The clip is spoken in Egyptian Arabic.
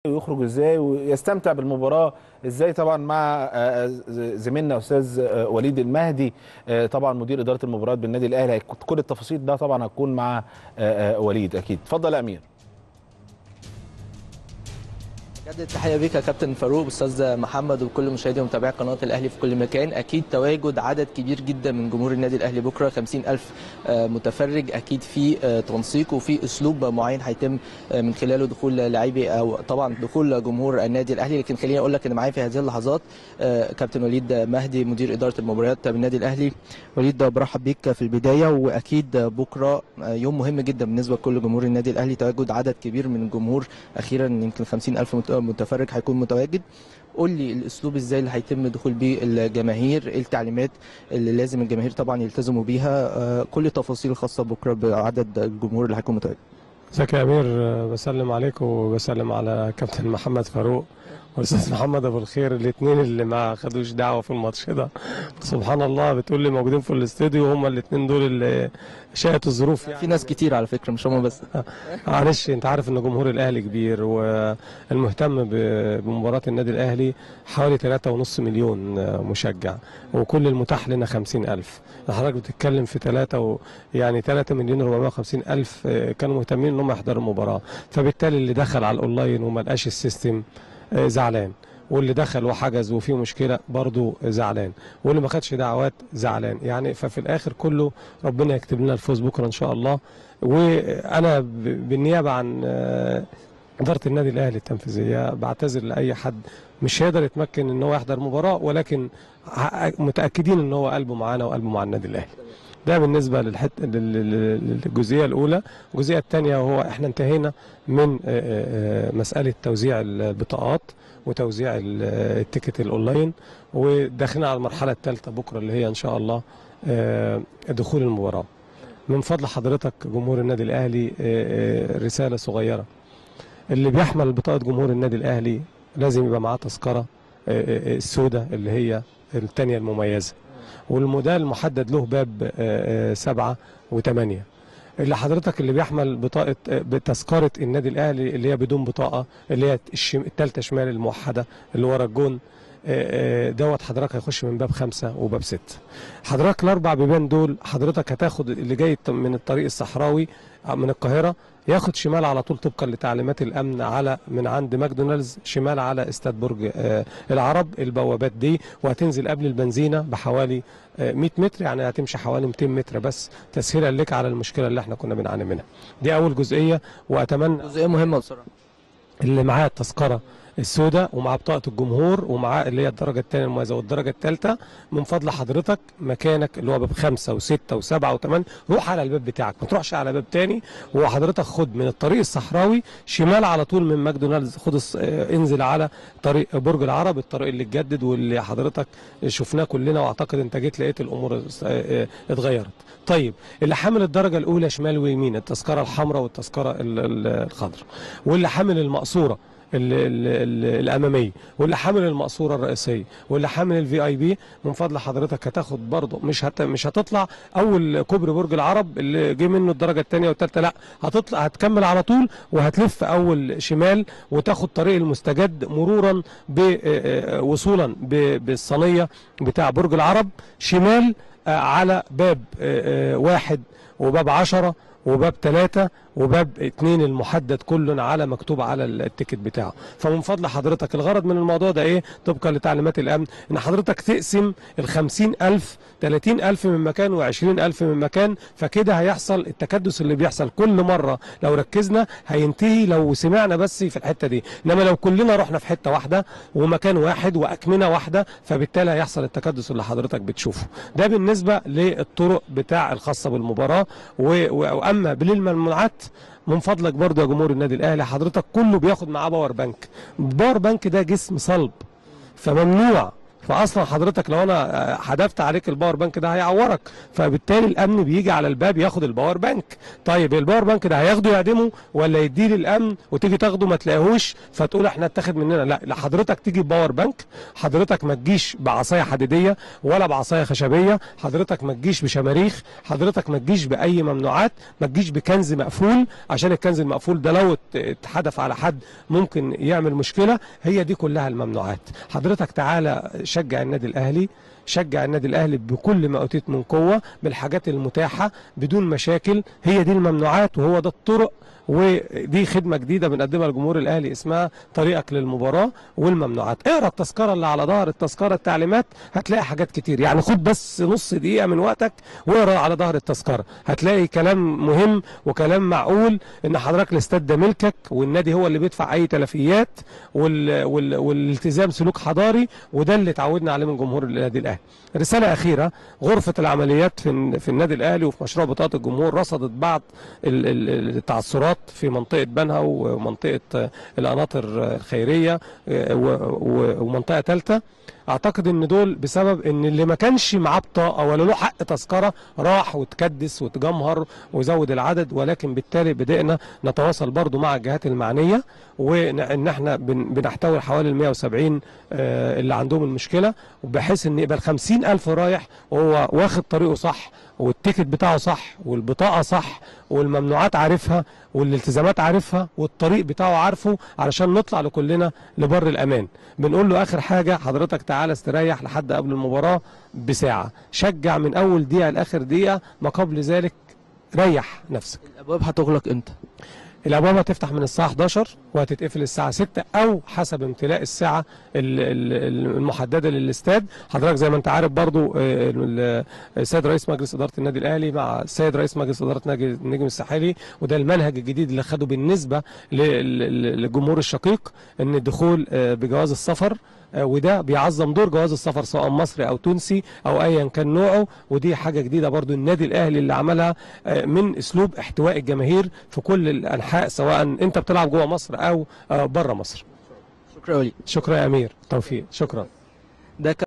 ويخرج ازاي ويستمتع بالمباراه ازاي طبعا مع آه، زميلنا استاذ آه، وليد المهدي آه، طبعا مدير اداره المباريات بالنادي الاهلي هيك- كل التفاصيل ده طبعا هتكون مع آه، آه، وليد اكيد اتفضل يا امير بجد التحيه بيك يا كابتن فاروق استاذ محمد وكل مشاهدي ومتابعي قناه الاهلي في كل مكان اكيد تواجد عدد كبير جدا من جمهور النادي الاهلي بكره 50000 آه، متفرج اكيد في آه، تنسيق وفي اسلوب معين هيتم آه، من خلاله دخول لاعبي او طبعا دخول جمهور النادي الاهلي لكن خليني اقول لك ان معايا في هذه اللحظات آه، كابتن وليد مهدي مدير اداره المباريات بالنادي الاهلي وليد برحب بيك في البدايه واكيد بكره آه، يوم مهم جدا بالنسبه لكل جمهور النادي الاهلي تواجد عدد كبير من الجمهور اخيرا يمكن 50000 مت- متفرج هيكون متواجد قول لي الاسلوب ازاي اللي هيتم الدخول بيه الجماهير ايه التعليمات اللي لازم الجماهير طبعا يلتزموا بيها آه، كل التفاصيل الخاصه بكره بعدد الجمهور اللي هيكون متواجد ازيك يا امير أه، بسلم عليك وبسلم على كابتن محمد فاروق والاستاذ محمد ابو الخير الاثنين اللي ما خدوش دعوه في الماتش ده سبحان الله بتقول لي موجودين في الاستوديو هم الاثنين دول اللي شاءت الظروف يعني في ناس كتير على فكره مش هم بس معلش انت عارف ان جمهور الاهلي كبير والمهتم ب- بمباراه النادي الاهلي حوالي 3.5 مليون مشجع وكل المتاح لنا 50000 حضرتك بتتكلم في 3 و يعني 3 مليون 450 الف كانوا مهتمين ان هم يحضروا المباراه فبالتالي اللي دخل على الاونلاين وما لقاش السيستم آه، زعلان واللي دخل وحجز وفيه مشكله برضه زعلان واللي ما خدش دعوات زعلان يعني ففي الاخر كله ربنا يكتب لنا الفوز بكره ان شاء الله وانا ب- بالنيابه عن آه، اداره النادي الاهلي التنفيذيه بعتذر لاي حد مش هيقدر يتمكن ان هو يحضر مباراه ولكن ع- متاكدين ان هو قلبه معانا وقلبه مع النادي الاهلي ده بالنسبه للحت... لل- لل- للجزئيه الاولى الجزئيه الثانيه هو احنا انتهينا من آه، آه، آه، مساله توزيع البطاقات وتوزيع ال- التيكت الاونلاين وداخلين على المرحله الثالثه بكره اللي هي ان شاء الله آه، دخول المباراه من فضل حضرتك جمهور النادي الاهلي آه، آه، رساله صغيره اللي بيحمل بطاقه جمهور النادي الاهلي لازم يبقى معاه تذكره آه، آه، السوداء اللي هي الثانيه المميزه والموديل محدد له باب آه، آه، سبعة وثمانية اللي حضرتك اللي بيحمل بطاقة آه، بتذكرة النادي الأهلي اللي هي بدون بطاقة اللي هي الشم- التالتة شمال الموحدة اللي ورا الجون آه، آه، دوت حضرتك هيخش من باب خمسة وباب ستة حضرتك الأربع بيبان دول حضرتك هتاخد اللي جاي من الطريق الصحراوي آه، من القاهرة ياخد شمال على طول طبقا لتعليمات الامن على من عند ماكدونالدز شمال على استاد برج آه، العرب البوابات دي وهتنزل قبل البنزينه بحوالي آه، 100 متر يعني هتمشي حوالي 200 متر بس تسهيلا لك على المشكله اللي احنا كنا بنعاني منها دي اول جزئيه واتمنى جزئيه مهمه بسرعه اللي معاه التذكره السوداء ومعاه بطاقه الجمهور ومعاه اللي هي الدرجه الثانيه المميزه والدرجه الثالثه من فضل حضرتك مكانك اللي هو باب خمسه وسته وسبعه وثمانيه روح على الباب بتاعك ما تروحش على باب تاني وحضرتك خد من الطريق الصحراوي شمال على طول من ماكدونالدز خد الص- آه، انزل على طريق برج العرب الطريق اللي اتجدد واللي حضرتك شفناه كلنا واعتقد انت جيت لقيت الامور آه، آه، اتغيرت طيب اللي حامل الدرجه الاولى شمال ويمين التذكره الحمراء والتذكره ال- ال- الخضراء واللي حامل المقصوره ال ال ال الاماميه واللي حامل المقصوره الرئيسيه واللي حامل الفي اي بي من فضل حضرتك هتاخد برضه مش هت مش هتطلع اول كوبري برج العرب اللي جه منه الدرجه الثانيه والثالثه لا هتطلع هتكمل على طول وهتلف اول شمال وتاخد طريق المستجد مرورا بوصولا بالصينيه بتاع برج العرب شمال آه، على باب آه، آه، واحد وباب عشرة وباب ثلاثة وباب اتنين المحدد كل على مكتوب على التيكت بتاعه فمن فضل حضرتك الغرض من الموضوع ده ايه طبقا لتعليمات الامن ان حضرتك تقسم الخمسين الف تلاتين الف من مكان وعشرين الف من مكان فكده هيحصل التكدس اللي بيحصل كل مرة لو ركزنا هينتهي لو سمعنا بس في الحتة دي انما لو كلنا رحنا في حتة واحدة ومكان واحد واكمنة واحدة فبالتالي هيحصل التكدس اللي حضرتك بتشوفه ده بالنسبة للطرق بتاع الخاصة بالمباراة و- و- واما بالممنوعات من فضلك برضه يا جمهور النادي الاهلي حضرتك كله بياخد معاه باور بانك باور بانك ده جسم صلب فممنوع فاصلا حضرتك لو انا آه، حدفت عليك الباور بانك ده هيعورك فبالتالي الامن بيجي على الباب ياخد الباور بانك طيب الباور بانك ده هياخده يعدمه ولا يديه للامن وتيجي تاخده ما تلاقيهوش فتقول احنا اتاخد مننا لا لا حضرتك تيجي بباور بانك حضرتك ما تجيش بعصايه حديديه ولا بعصايه خشبيه حضرتك ما تجيش بشماريخ حضرتك ما تجيش باي ممنوعات ما تجيش بكنز مقفول عشان الكنز المقفول ده لو ات- اتحدف على حد ممكن يعمل مشكله هي دي كلها الممنوعات حضرتك تعالى شجع النادي الاهلي شجع النادي الاهلي بكل ما اوتيت من قوه بالحاجات المتاحه بدون مشاكل هي دي الممنوعات وهو ده الطرق ودي خدمه جديده بنقدمها لجمهور الاهلي اسمها طريقك للمباراه والممنوعات اقرا التذكره اللي على ظهر التذكره التعليمات هتلاقي حاجات كتير يعني خد بس نص دقيقه من وقتك واقرا على ظهر التذكره هتلاقي كلام مهم وكلام معقول ان حضرتك الاستاد ده ملكك والنادي هو اللي بيدفع اي تلفيات وال... وال... والالتزام سلوك حضاري وده اللي اتعودنا عليه من جمهور النادي الاهلي رساله اخيره غرفه العمليات في في النادي الاهلي وفي مشروع بطاقه الجمهور رصدت بعض ال- ال- التعثرات في منطقه بنها ومنطقه آه، القناطر آه، الخيريه آه، و- و- ومنطقه ثالثه اعتقد ان دول بسبب ان اللي ما كانش معاه بطاقه ولا له حق تذكره راح وتكدس وتجمهر وزود العدد ولكن بالتالي بدأنا نتواصل برضو مع الجهات المعنيه وان احنا بن- بنحتوي حوالي ال 170 آه، اللي عندهم المشكله وبحيث ان يبقى ال 50 الف رايح وهو واخد طريقه صح والتيكت بتاعه صح والبطاقه صح والممنوعات عارفها والالتزامات عارفها والطريق بتاعه عارفه علشان نطلع لكلنا لبر الامان بنقول له اخر حاجه حضرتك تعالى استريح لحد قبل المباراه بساعه شجع من اول دقيقه لاخر دقيقه ما قبل ذلك ريح نفسك الابواب هتغلق امتى الابواب هتفتح من الساعه 11 وهتتقفل الساعه 6 او حسب امتلاء الساعه ال- ال- المحدده للاستاد حضرتك زي ما انت عارف برضو آه، ال- السيد رئيس مجلس اداره النادي الاهلي مع السيد رئيس مجلس اداره نادي النجم الساحلي وده المنهج الجديد اللي خده بالنسبه لل- لل- للجمهور الشقيق ان الدخول آه، بجواز السفر آه، وده بيعظم دور جواز السفر سواء مصري او تونسي او ايا كان نوعه ودي حاجه جديده برضو النادي الاهلي اللي عملها آه، من اسلوب احتواء الجماهير في كل الانحاء سواء انت بتلعب جوه مصر او بره مصر شكرا وليد شكرا يا امير توفيق شكرا ده